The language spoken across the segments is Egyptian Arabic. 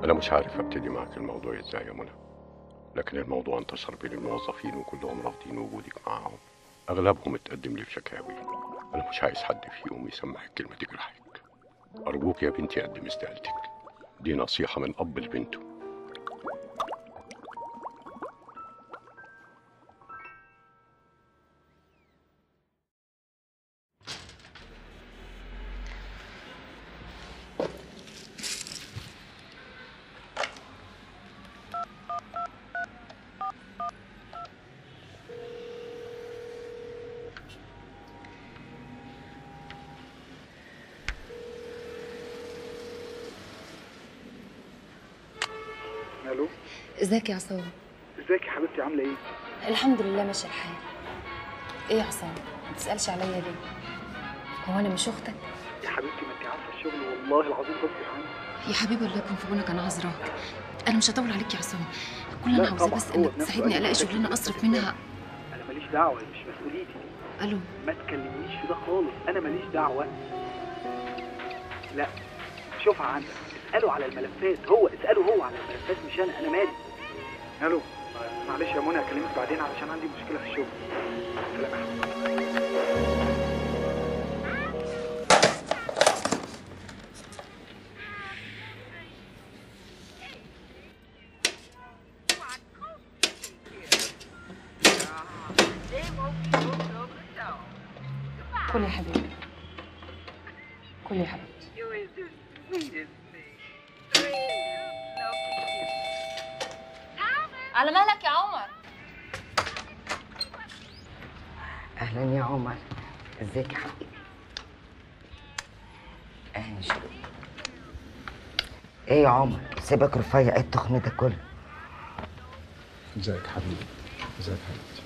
أنا مش عارف أبتدي معك الموضوع إزاي يا منى لكن الموضوع انتشر بين الموظفين وكلهم رافضين وجودك معاهم أغلبهم اتقدم لي بشكاوي أنا مش عايز حد فيهم يسمعك كلمة تجرحك أرجوك يا بنتي قدم استقالتك دي نصيحة من أب لبنته الو ازيك يا عصام ازيك يا حبيبتي عامله ايه الحمد لله ماشي الحال ايه يا عصام ما تسالش عليا ليه هو انا مش اختك يا حبيبتي ما انت عارفه الشغل والله العظيم غصب عني يا حبيبي الله يكون في عونك انا عذراك انا مش هطول عليك يا عصام كل اللي لا انا عاوزاه طبعاً، بس هو انك في نفس تساعدني الوقت الاقي محتاج شغلانه إنك اصرف ترتاح. منها انا ماليش دعوه مش مسؤوليتي دي الو ما تكلمنيش في ده خالص انا ماليش دعوه لا شوفها عندك اساله على الملفات هو اساله هو على الملفات مش انا انا مالي الو معلش يا منى اكلمك بعدين علشان عندي مشكله في الشغل سلام يا حبيبي كل يا حبيبي كل يا حبيبتي على مهلك يا عمر اهلا يا عمر ازيك يا حبيبي اهلا شروق ايه يا عمر سيبك رفيع ايه التخن ده كله ازيك حبيبي ازيك حبيبتي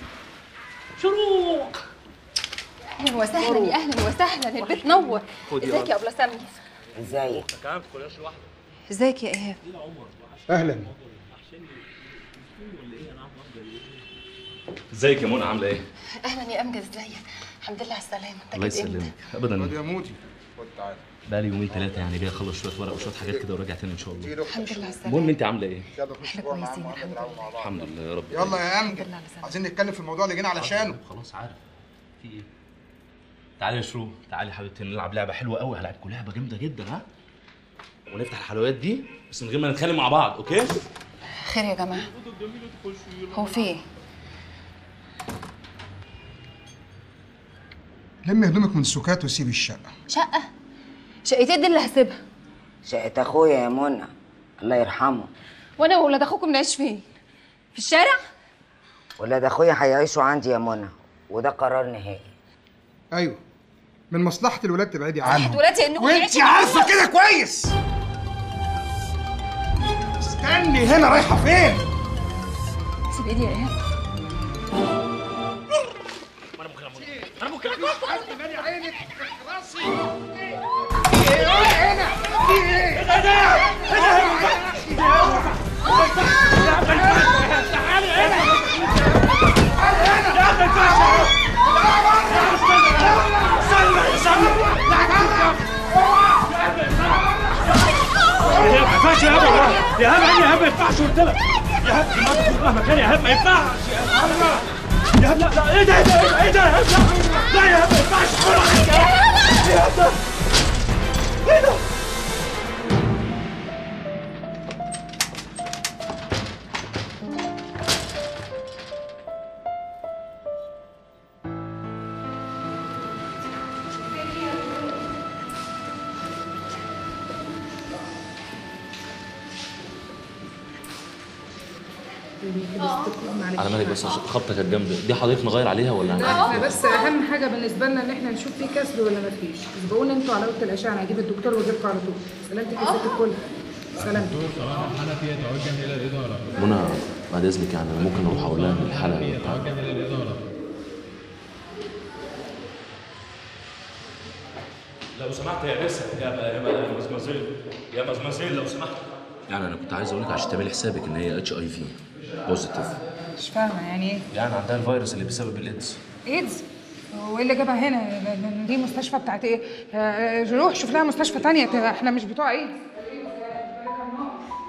اهلا وسهلا يا اهلا وسهلا البيت نور ازيك يا ابله سامي ازيك ازيك يا ايهاب اهلا ازيك يا منى عامله ايه؟ اهلا يا امجد ازيك الحمد لله على السلامه انت الله جيت امتى؟ يسلمك ابدا يا مودي خد تعالى بقالي يومين ثلاثه يعني جاي اخلص شويه ورق وشويه حاجات كده وراجع تاني ان شاء الله الحمد لله على المهم السلامه انت عامله ايه؟ احنا كويسين الحمد لله الحمد لله يا رب يلا يا الحمد امجد لله على السلامه عايزين نتكلم في الموضوع اللي جينا علشانه خلاص عارف في ايه؟ تعالي يا شروق تعالي يا حبيبتي نلعب لعبه حلوه قوي هلعبكم لعبه جامده جدا ها؟ ونفتح الحلويات دي بس من غير ما نتخانق مع بعض اوكي؟ خير يا جماعه هو في ايه؟ لمي هدومك من السكات وسيبي الشقه شقه شقتين دي اللي هسيبها شقة اخويا يا منى الله يرحمه وانا واولاد اخوكم نعيش فين؟ في الشارع؟ ولاد اخويا هيعيشوا عندي يا منى وده قرار نهائي ايوه من مصلحه الولاد تبعدي عنهم ولادي انكم وانت تعيشوا عارفه كده كويس استني هنا رايحه فين سيب ايدي يا ايهاب ما ينفعش يا هبل يا هبل يا هبل ما ينفعش قلت لك يا هبل ما تاخد مهما كان يا هبل ما ينفعش يا هبل لا لا ايه ده ايه ده ايه ده يا هبل لا يا هبل ما ينفعش يا هبل ايه ده على مالك بس عشان خبطه كانت جامده دي حضرتك نغير عليها ولا لا هنعمل احنا بس اهم حاجه بالنسبه لنا ان احنا نشوف في كسر ولا ما فيش اسبقونا انتوا على اوضه الاشعه انا هجيب الدكتور واجيبكم على طول سلامتك يا ست الكل سلامتك منى بعد اذنك يعني انا ممكن اروح اقول لها ان الحلقه بتاع- لو سمحت يا بس يا يا مزمزيل يا مزمزيل لو سمحت يعني انا كنت عايز اقول لك عشان تعملي حسابك ان هي اتش اي في بوزيتيف مش فاهمه يعني ايه يعني عندها الفيروس اللي بسبب الايدز ايدز وايه اللي جابها هنا دي مستشفى بتاعت ايه آه، روح شوف لها مستشفى تانية احنا مش بتوع ايه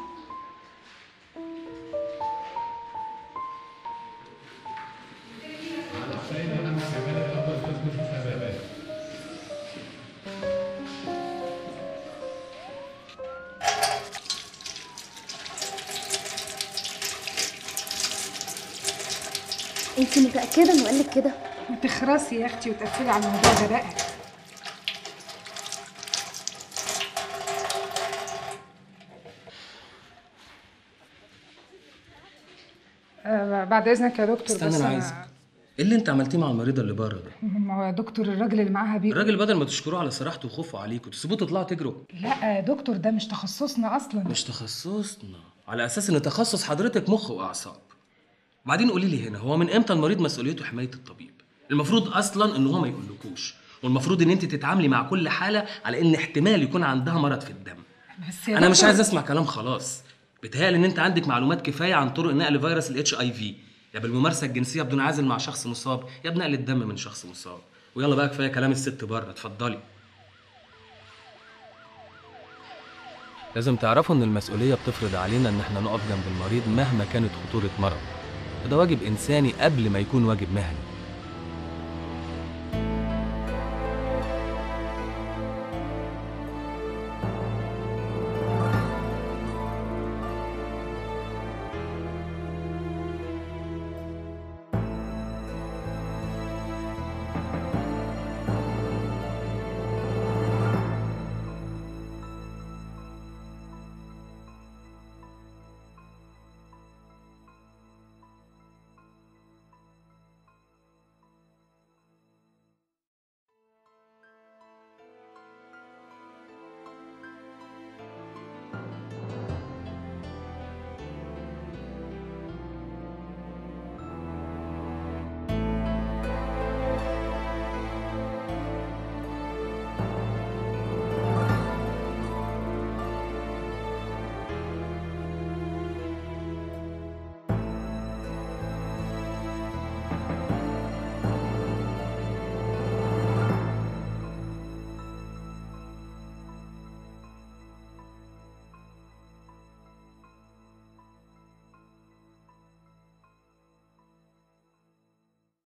انت متاكده انه قال لك كده ما تخرسي يا اختي وتقفلي على الموضوع ده بقى آه بعد اذنك يا دكتور استنى بس انا عايزك ايه اللي انت عملتيه مع المريضه اللي بره ده ما هو يا دكتور الراجل اللي معاها بيقول الراجل بدل ما تشكروه على صراحته وخوفه عليكم تسيبوه تطلعوا تجروا لا يا دكتور ده مش تخصصنا اصلا مش تخصصنا على اساس ان تخصص حضرتك مخ واعصاب بعدين قولي لي هنا هو من امتى المريض مسؤوليته حمايه الطبيب المفروض اصلا ان هو ما يقولكوش والمفروض ان انت تتعاملي مع كل حاله على ان احتمال يكون عندها مرض في الدم بس يا انا مش دكتور- عايز اسمع كلام خلاص بيتهيألي ان انت عندك معلومات كفايه عن طرق نقل فيروس الاتش اي في يا بالممارسه الجنسيه بدون عازل مع شخص مصاب يا بنقل الدم من شخص مصاب ويلا بقى كفايه كلام الست بره اتفضلي لازم تعرفوا ان المسؤوليه بتفرض علينا ان احنا نقف جنب المريض مهما كانت خطوره مرض وده واجب انساني قبل ما يكون واجب مهني